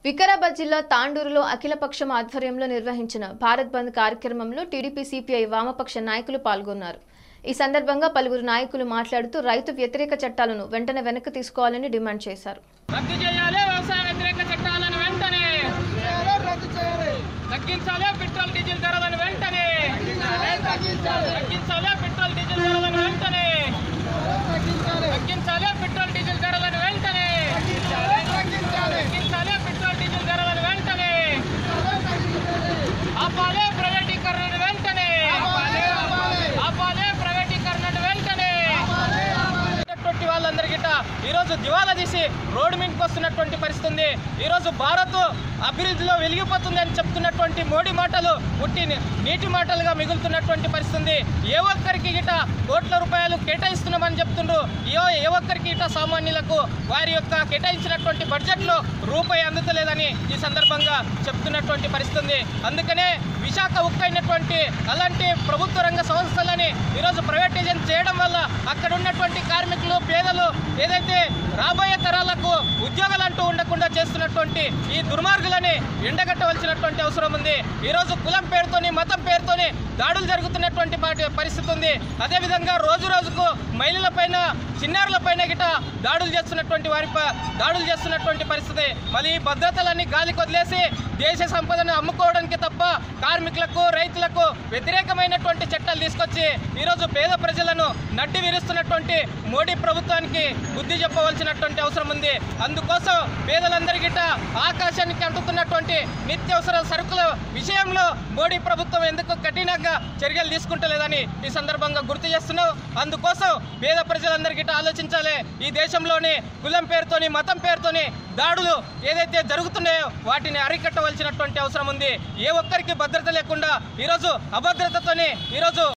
వికారాబాద్ జిల్లా తాండూరులో అఖిలపక్షం ఆధ్వర్యంలో నిర్వహించిన భారత్ బంద్ కార్యక్రమంలో టీడీపీ సిపిఐ వామపక్ష నాయకులు పాల్గొన్నారు ఈ సందర్భంగా పలువురు నాయకులు మాట్లాడుతూ రైతు వ్యతిరేక చట్టాలను వెంటనే వెనక్కి తీసుకోవాలని డిమాండ్ చేశారు రద్దు చేయాలి వ్యవసాయ వ్యతిరేక చట్టాలను వెంటనే తగ్గించాలి పెట్రోల్ డీజిల్ ధరలను వెంటనే తగ్గించాలి పెట్రోల్ డీజిల్ ధరలను వెంటనే తగ్గించాలి పెట్రోల్ డీజిల్ ధరలను వెంటనే తగ్గించాలి పెట్రోల్ డీజిల్ ధరలను వెంటనే ఆపాలి ప్రైవేటీకరణను వెంటనే ఆపాలి ప్రైవేటీకరణను వెంటనే ఉన్నటువంటి వాళ్ళందరికీ ఈరోజు దివాలా తీసి రోడ్డు మీదకి వస్తున్నటువంటి పరిస్థితి ఉంది ఈరోజు భారత్ అభివృద్ధిలో వెలిగిపోతుంది అని చెప్తున్నటువంటి మోడీ మాటలు పుట్టి నీటి మాటలుగా మిగులుతున్నటువంటి పరిస్థితి ఉంది ఏ ఒక్కరికి గిట కోట్ల రూపాయలు కేటాయిస్తున్నామని చెప్తుండ్రు ఏ ఏ ఒక్కరికి గిట సామాన్యులకు వారి యొక్క కేటాయించినటువంటి బడ్జెట్లో రూపాయి అందుతలేదని ఈ సందర్భంగా చెప్తున్నటువంటి పరిస్థితి ఉంది అందుకనే విశాఖ ఉక్కు అయినటువంటి అలాంటి ప్రభుత్వ రంగ సంస్థలని ఈరోజు ప్రైవేటైజేషన్ చేయడం వల్ల అక్కడ ఉన్నటువంటి కార్మికులు పేదలు ఏదైతే రాబోయే తరాలకు ఉద్యోగాలు అంటూ ఉండకుండా చేస్తున్నటువంటి ఈ దుర్మార్గులని ఎండగట్టవలసినటువంటి అవసరం ఉంది ఈరోజు కులం పేరుతోని మతం పేరుతోని దాడులు జరుగుతున్నటువంటి పాటి- పరిస్థితి ఉంది అదేవిధంగా రోజు రోజుకు మహిళల పైన చిన్నారుల పైన గిట దాడులు చేస్తున్నటువంటి వారి ప- దాడులు చేస్తున్నటువంటి పరిస్థితి మళ్ళీ ఈ భద్రతలన్నీ గాలికి వదిలేసి దేశ సంపదను అమ్ముకోవడానికి తప్ప కార్మికులకు రైతులకు వ్యతిరేకమైనటువంటి చట్టాలు తీసుకొచ్చి ఈరోజు పేద ప్రజలను నడ్డి విరుస్తున్నటువంటి మోడీ ప్రభుత్వానికి బుద్ధి చెప్పవలసినటువంటి అవసరం ఉంది అందుకోసం పేదలందరికీ ఆకాశానికి అంటుతున్నటువంటి నిత్యావసర సరుకుల విషయంలో మోడీ ప్రభుత్వం ఎందుకు కఠినంగా చర్యలు తీసుకుంటలేదని ఈ సందర్భంగా గుర్తు చేస్తున్నాం అందుకోసం పేద ప్రజలందరికీ ఆలోచించాలి ఈ దేశంలోని కులం పేరుతోని మతం పేరుతోని దాడులు ఏదైతే జరుగుతున్నాయో వాటిని అరికట్టవలసినటువంటి అవసరం ఉంది ఏ ఒక్కరికి భద్రత లేకుండా ఈరోజు అభద్రతతోని ఈరోజు